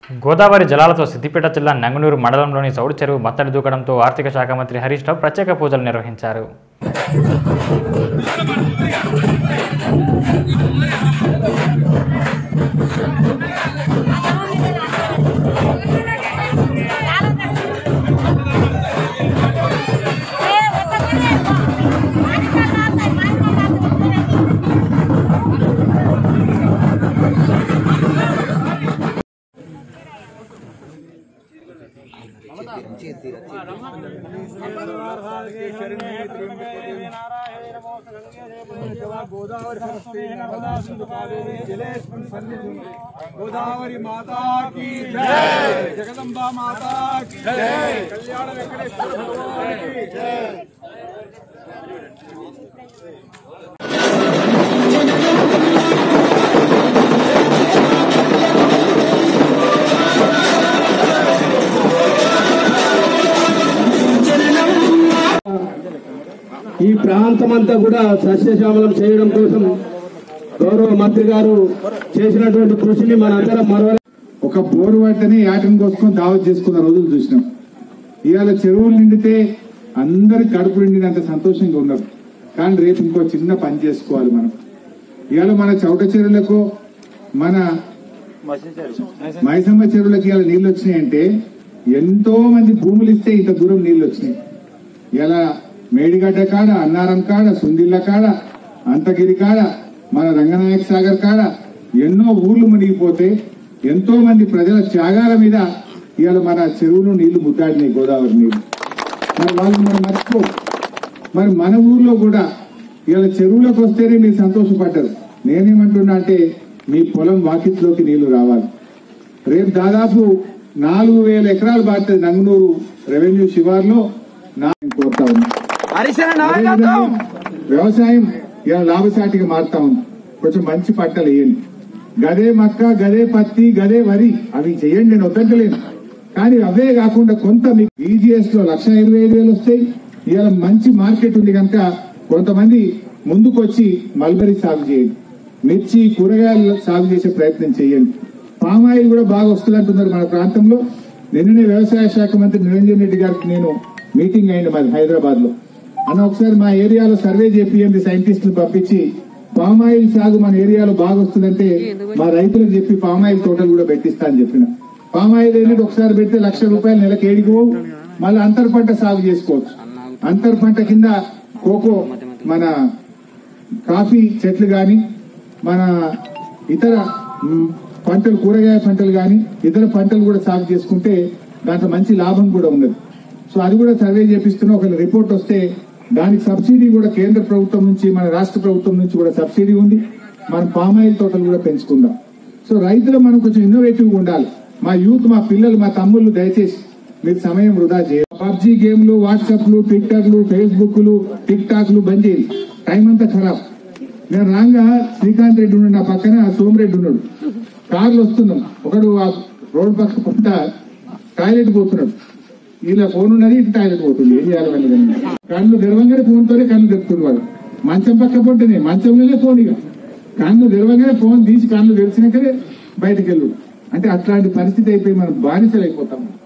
గోదావరి జలాలతో సిద్దిపేట జిల్లా నంగునూరు మండలంలోని సౌడు చెరువు మత్తడి దూకడంతో ఆర్థిక శాఖ మంత్రి హరీష్ రావు ప్రత్యేక పూజలు నిర్వహించారు గోదావరి మాతా కీ జై జగదంబ మాతా కీ జై కళ్యాణ వెంకటేశ్వర భగవానికి జై ఈ ప్రాంతం అంతా కూడా సస్యశ్యామలం చేయడం కోసం గౌరవ మంత్రి గారు చేసినటువంటి కృషిని మనందరం మరవ ఒక బోరు పట్టని యాటను కోసుకొని దావత్ చేసుకున్న రోజులు చూసినాం ఇవాళ చెరువులు నిండితే అందరి కడుపు నిండినంత సంతోషంగా ఉన్నారు కానీ రేపు ఇంకో చిన్న పని చేసుకోవాలి మనం ఇవాళ మన చౌట చెరువులకు మన మైసమ్మ చెరువులకు ఇవాళ నీళ్లు వచ్చినాయంటే ఎంతో మంది భూములు ఇస్తే ఇంత దూరం నీళ్లు వచ్చినాయి ఇలా మేడిగడ్డ కాడ అన్నారం కాడ సుందిల్ల కాడ అంతగిరి కాడ మన రంగనాయక సాగర్ కాడ ఎన్నో ఊర్లు మునిగిపోతే ఎంతో మంది ప్రజల త్యాగాల మీద ఇవాళ మన చెరువులు నీళ్లు ముద్దాడినాయి గోదావరి నీళ్లు మరి వాళ్ళు మనం మర్చిపో మరి మన ఊర్లో కూడా ఇవాళ చెరువులకు వస్తేనే మీరు సంతోషపడ్డారు నేనేమంటున్నా అంటే మీ పొలం వాకిట్లోకి నీళ్లు రావాలి రేపు దాదాపు నాలుగు వేల ఎకరాలు బాగుతుంది నంగునూరు రెవెన్యూ శివార్లో నా కోరుతా ఉన్నా అదేవిధంగా వ్యవసాయం ఇలా లాభసాటిగా మారుతా ఉంది కొంచెం మంచి పంటలు వేయండి గదే మక్క గదే పత్తి గదే వరి అవి చేయండి నేను వద్దంటలేను కానీ అవే కాకుండా కొంత మీకు ఈజీఎస్ లో లక్ష ఇరవై ఐదు వేలు వస్తాయి ఇవాళ మంచి మార్కెట్ ఉంది కనుక కొంతమంది ముందుకొచ్చి మల్బరీ సాగు చేయండి మిర్చి కూరగాయలు సాగు చేసే ప్రయత్నం చేయండి పామాయిల్ కూడా బాగా వస్తుంది అంటున్నారు మన ప్రాంతంలో నిన్ననే వ్యవసాయ శాఖ మంత్రి నిరంజన్ రెడ్డి గారికి నేను మీటింగ్ అయింది మాది హైదరాబాద్ లో అన్న ఒకసారి మా ఏరియాలో సర్వే చేపియండి సైంటిస్టులు పంపించి పామాయిల్ సాగు మన ఏరియాలో బాగా వస్తుందంటే మా రైతులకు చెప్పి పామాయిల్ తోటలు కూడా పెట్టిస్తా అని చెప్పిన పామాయిల్ ఏంటంటే ఒకసారి పెడితే లక్ష రూపాయలు నెలకు ఏడికి మళ్ళీ అంతర్ పంట సాగు చేసుకోవచ్చు అంతర్ పంట కింద కోకో మన కాఫీ చెట్లు గాని మన ఇతర మ్, పంటలు కూరగాయ పంటలు గాని ఇతర పంటలు కూడా సాగు చేసుకుంటే దాంట్లో మంచి లాభం కూడా ఉన్నది సో అది కూడా సర్వే చేపిస్తున్న ఒక రిపోర్ట్ వస్తే దానికి సబ్సిడీ కూడా కేంద్ర ప్రభుత్వం నుంచి మన రాష్ట్ర ప్రభుత్వం నుంచి కూడా సబ్సిడీ ఉంది మనం పామాయిల్ తోటలు కూడా పెంచుకుందాం సో రైతులు మనం కొంచెం ఇన్నోవేటివ్ ఉండాలి మా యూత్ మా పిల్లలు మా తమ్ముళ్ళు దయచేసి మీరు సమయం వృధా చేయాలి పబ్జీ గేమ్లు వాట్సాప్లు ట్విట్టర్లు ఫేస్బుక్లు టిక్ టాక్లు బంద్ చేయండి టైం అంతా ఖరాబ్ నేను రాగా శ్రీకాంత్ రెడ్డి ఉన్నాడు నా పక్కన సోమరెడ్డి ఉన్నాడు కార్లు వస్తున్నాం ఒకడు ఆ రోడ్ పక్క పుట్ట టాయిలెట్ పోతున్నాడు ఇలా ఫోన్ ఉన్నది ఇటు టాయిలెట్ పోతుంది ఏం చేయాలి వాళ్ళు కానీ కళ్ళు తెరవంగానే ఫోన్ తోనే కళ్ళు తెరుతుంది వాడు మంచం పక్క పొట్టనే మంచంలోనే ఫోన్ ఇక కళ్ళు తెరవంగానే ఫోన్ తీసి కళ్ళు తెరిచినాకనే బయటకు వెళ్ళు అంటే అట్లాంటి పరిస్థితి అయిపోయి మనం బానిసలు అయిపోతాం